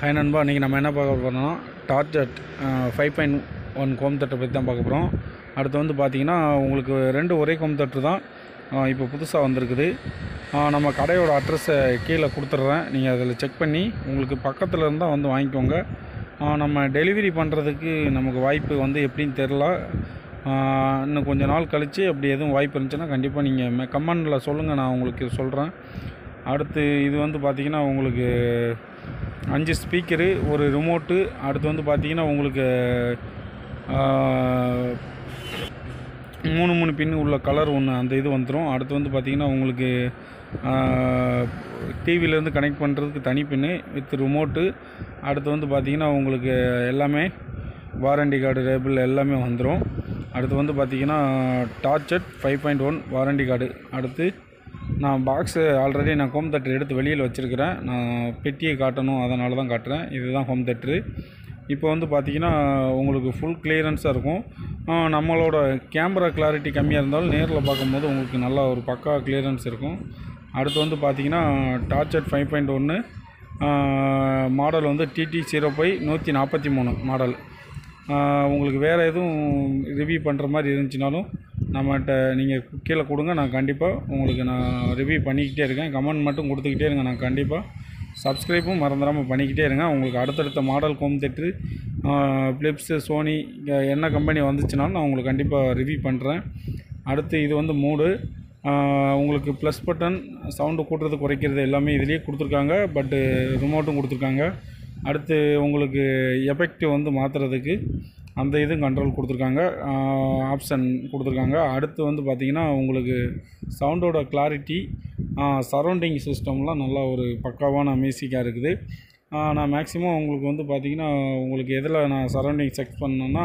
hi நண்பா இன்றைக்கி நம்ம என்ன பார்க்க போகிறோம்னா டார்ச்சட் ஃபைவ் பாயிண்ட் ஒன் கோம் தட்டை பற்றி தான் பார்க்க போகிறோம் அடுத்து வந்து பார்த்தீங்கன்னா உங்களுக்கு ரெண்டு ஒரே கோம் தட்டு தான் இப்போ புதுசாக வந்திருக்குது ஆஹ் நம்ம கடையோட அட்ரஸை கீழே கொடுத்துட்றேன் நீங்கள் அதில் செக் பண்ணி உங்களுக்கு பக்கத்தில் இருந்தால் வந்து வாங்கிக்கோங்க ஆஹ் நம்ம டெலிவரி பண்ணுறதுக்கு நமக்கு வாய்ப்பு வந்து எப்படின்னு தெரில ஆஹ் இன்னும் கொஞ்ச நாள் கழித்து அப்படி எதுவும் வாய்ப்பு இருந்துச்சுன்னா கண்டிப்பாக நீங்கள் கமெண்டில் சொல்லுங்கள் நான் உங்களுக்கு சொல்கிறேன் அடுத்து இது வந்து பார்த்திங்கன்னா உங்களுக்கு அஞ்சு ஸ்பீக்கரு ஒரு ரிமோட்டு அடுத்து வந்து பார்த்திங்கன்னா உங்களுக்கு ஆஹ், மூணு மூணு பின் உள்ள கலர் ஒன்று அந்த இது வந்துடும் அடுத்து வந்து பார்த்திங்கன்னா உங்களுக்கு டிவிலேருந்து கனெக்ட் பண்ணுறதுக்கு தனி பின்னு வித் ரிமோட்டு அடுத்து வந்து பார்த்திங்கன்னா உங்களுக்கு எல்லாமே வாரண்டி கார்டு ரேபிள் எல்லாமே வந்துடும் அடுத்து வந்து பார்த்திங்கன்னா டார்ச்சட் five point one warranty card அடுத்து நான் பாக்ஸு ஆல்ரெடி நான் ஹோம் தேட்டர் எடுத்து வெளியில் வச்சுருக்கிறேன் நான் பெட்டியை காட்டணும் அதனால தான் காட்டுறேன் இதுதான் ஹோம் தேட்டரு இப்போ வந்து பார்த்திங்கன்னா உங்களுக்கு ஃபுல் கிளியரன்ஸாக இருக்கும் ஆ, நம்மளோட கேமரா கிளாரிட்டி கம்மியாக இருந்தாலும் நேரில் பார்க்கும்போது உங்களுக்கு நல்லா ஒரு பக்கா கிளியரன்ஸ் இருக்கும் அடுத்து வந்து பார்த்திங்கன்னா டார்ச்சட் ஃபைவ் பாயிண்ட் ஒன்று மாடல் வந்து டிடி ஜீரோ ஃபைவ் நூற்றி நாற்பத்தி மூணு மாடல் ஆஹ் உங்களுக்கு வேறு எதுவும் ரிவ்யூ பண்ணுற மாதிரி இருந்துச்சுனாலும் நம்மகிட்ட நீங்கள் கீழே கொடுங்க நான் கண்டிப்பாக உங்களுக்கு நான் ரிவ்யூ பண்ணிக்கிட்டே இருக்கேன் கமெண்ட் மட்டும் கொடுத்துக்கிட்டே இருங்க நான் கண்டிப்பாக சப்ஸ்கிரைப்பும் மறந்துடாமல் பண்ணிக்கிட்டே இருங்க உங்களுக்கு அடுத்தடுத்த model home theatre Philips Sony இங்க என்ன கம்பெனி வந்துச்சுனாலும் நான் உங்களுக்கு கண்டிப்பாக ரிவ்யூ பண்ணுறேன் அடுத்து இது வந்து மூடு ஆஹ் உங்களுக்கு ப்ளஸ் பட்டன் சவுண்டு கூட்டுறது குறைக்கிறது எல்லாமே இதுலேயே கொடுத்துருக்காங்க பட்டு ரிமோட்டும் கொடுத்துருக்காங்க அடுத்து உங்களுக்கு எஃபெக்ட் வந்து மாற்றுறதுக்கு அந்த இதுவும் கண்ட்ரோல் கொடுத்துருக்காங்க ஆப்ஷன் கொடுத்துருக்காங்க அடுத்து வந்து பார்த்திங்கன்னா உங்களுக்கு சவுண்டோட கிளாரிட்டி சரௌண்டிங் சிஸ்டம்லாம் நல்லா ஒரு பக்காவான மியூசிக்காக இருக்குது ஆஹ் நான் மேக்ஸிமம் உங்களுக்கு வந்து பார்த்திங்கன்னா உங்களுக்கு எதில் நான் சரௌண்டிங் செக் பண்ணேன்னா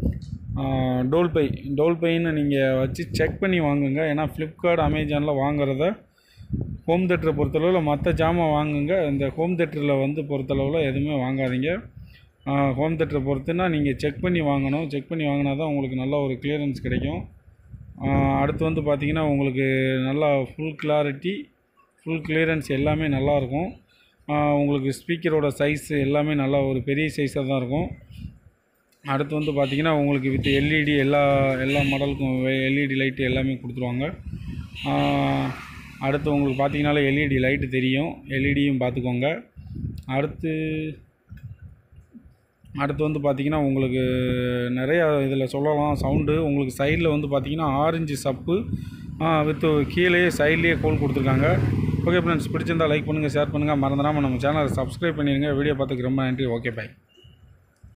டோல்பை டோல்பைன்னு நீங்கள் வச்சு செக் பண்ணி வாங்குங்க ஏன்னா ஃப்ளிப்கார்ட் அமேசானில் வாங்குறத ஹோம் தேட்டரை பொறுத்தளவில் மற்ற ஜாமான் வாங்குங்க இந்த ஹோம் தேட்டரில் வந்து பொறுத்தளவில் எதுவுமே வாங்காதீங்க ஹோம் தேட்டரை பொறுத்துனா நீங்கள் செக் பண்ணி வாங்கணும் செக் பண்ணி வாங்கினா தான் உங்களுக்கு நல்ல ஒரு கிளியரன்ஸ் கிடைக்கும் ஆஹ் அடுத்து வந்து பார்த்திங்கன்னா உங்களுக்கு நல்லா ஃபுல் கிளாரிட்டி ஃபுல் கிளியரன்ஸ் எல்லாமே நல்லாயிருக்கும் உங்களுக்கு ஸ்பீக்கரோட சைஸ் எல்லாமே நல்லா ஒரு பெரிய சைஸாக தான் இருக்கும் அடுத்து வந்து பார்த்திங்கன்னா உங்களுக்கு வித் எல்இடி எல்லா எல்லா மாடலுக்கும் எல்இடி லைட்டு எல்லாமே கொடுத்துருவாங்க ஆஹ் அடுத்து உங்களுக்கு பார்த்தீங்கனாலே எல்இடி லைட்டு தெரியும் எல்இடியும் பார்த்துக்கோங்க அடுத்து அடுத்து வந்து பார்த்திங்கன்னா உங்களுக்கு நிறைய இதில் சொல்லலாம் சவுண்டு உங்களுக்கு சைடில் வந்து பார்த்திங்கன்னா ஆரஞ்சு சப்பு வித் கீழேயே சைட்லேயே கோல் கொடுத்துருக்காங்க ஓகே ஃப்ரெண்ட்ஸ் பிடிச்சிருந்தா லைக் பண்ணுங்கள் ஷேர் பண்ணுங்கள் மறந்துடாமல் நம்ம சேனலை சப்ஸ்கிரைப் பண்ணிடுங்க வீடியோ பார்த்துக்கு ரொம்ப நன்றி ஓகே பை